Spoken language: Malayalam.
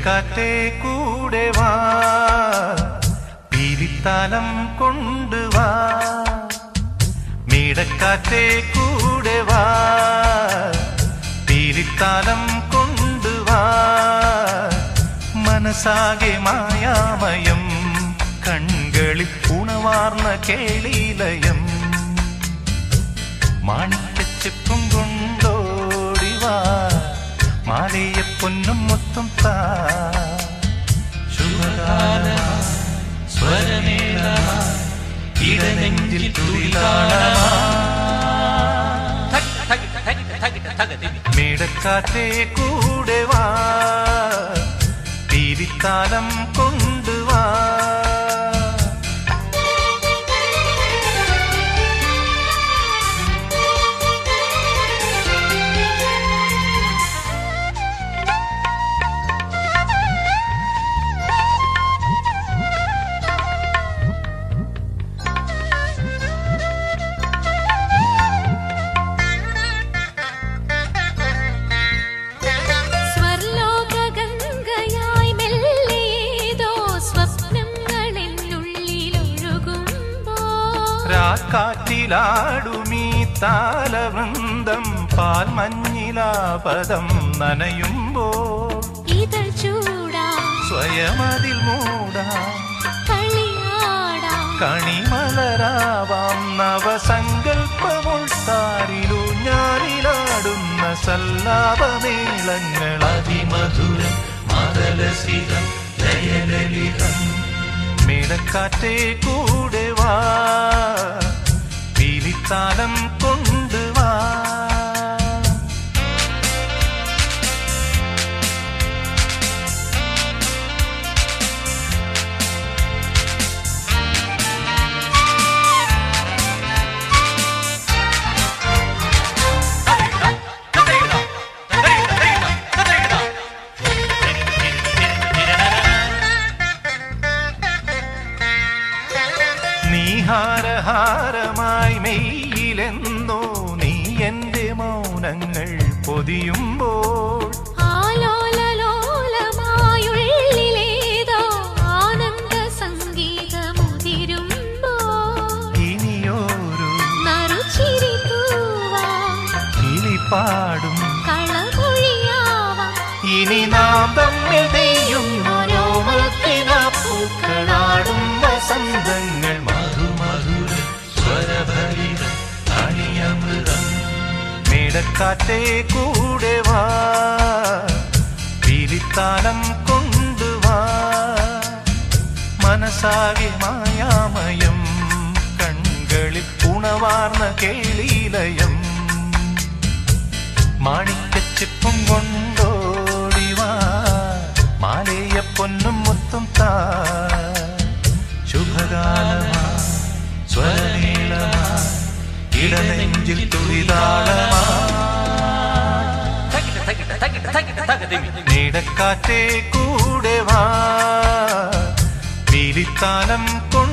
മേടക്കാറ്റേ കൂടെ വാ പീലിത്താലം കൊണ്ടുവാ മേടക്കാറ്റേ കൂടെ വാ പീലിത്താലം കൊണ്ടുവാ മനസ്സാകെ മായാമയം കൺകളിൽ ഉണവാർന്ന കേളീലയം മാണിക്കച്ചിപ്പും കൊണ്ടോടിവാ മാലയ പൊന്നും മുത്തും താ ശുഭകാല സ്വരമേളമാ ഇടനെഞ്ചിൽ തുടിതാളമാ മേടക്കാറ്റേ കൂടെ വാ തിരിത്താലം കൊണ്ടുവാ സ്വർലോകഗംഗയായി മെല്ലേതോ സ്വപ്നങ്ങളെന്നുള്ളിലൊഴുകുമ്പോൾ രാക്കാറ്റിലാടുമീ താലവൃന്ദം പാൽമഞ്ഞിലാപദം നനയുമ്പോൾ ഇതൾ ചൂടാം സ്വയമതിൽ മൂടാം കളിയാടാം കണിമലരാവാം നവസങ്കൽപ്പമുൾത്താരിലു ഞാനിലാടുന്ന സല്ലാപമേളങ്ങൾ അതിമധുരം മതലസിതം ലയലലിതം മേടക്കാറ്റേ കൂടെ വാ പീലിത്താലം കൊണ്ടുവാ നീഹാരഹാരമായി മെയ്യിലെന്നോ നീ എന്റെ മൗനങ്ങൾ പൊതിയുമ്പോൾ ആലോലലോലമായുള്ളിലേതോ ആനന്ദ സംഗീതമുതിരുമ്പോൾ ഇനിയോരു നറുചിരി തൂവാം കിളിപ്പാടും കളമൊഴിയാവാം ഇനി നാം തമ്മിൽ നെയ്യുന്നോരോ പൂക്കളാടും വസന്തങ്ങൾ മധുമധുര സ്വരഭരിതം അണിയമൃതം മേടക്കാറ്റേ കൂടെ വാ പിരിത്താലം കൊണ്ടുവാ മനസ്സാകെ മായാമയം കൺകളിൽ ഉണവാർന്ന കേളീലയം മാണിക്കച്ചിപ്പും കൊണ്ടോടിവാ മാലേയ പൊന്നും മുത്തും താ ശുഭകാലമാ സ്വരമേളമാ ഇടനെഞ്ചിൽ തുളിതാളമാ നീടക്കാറ്റേ കൂടെ വാ പീലിത്താലം കൊണ്ട്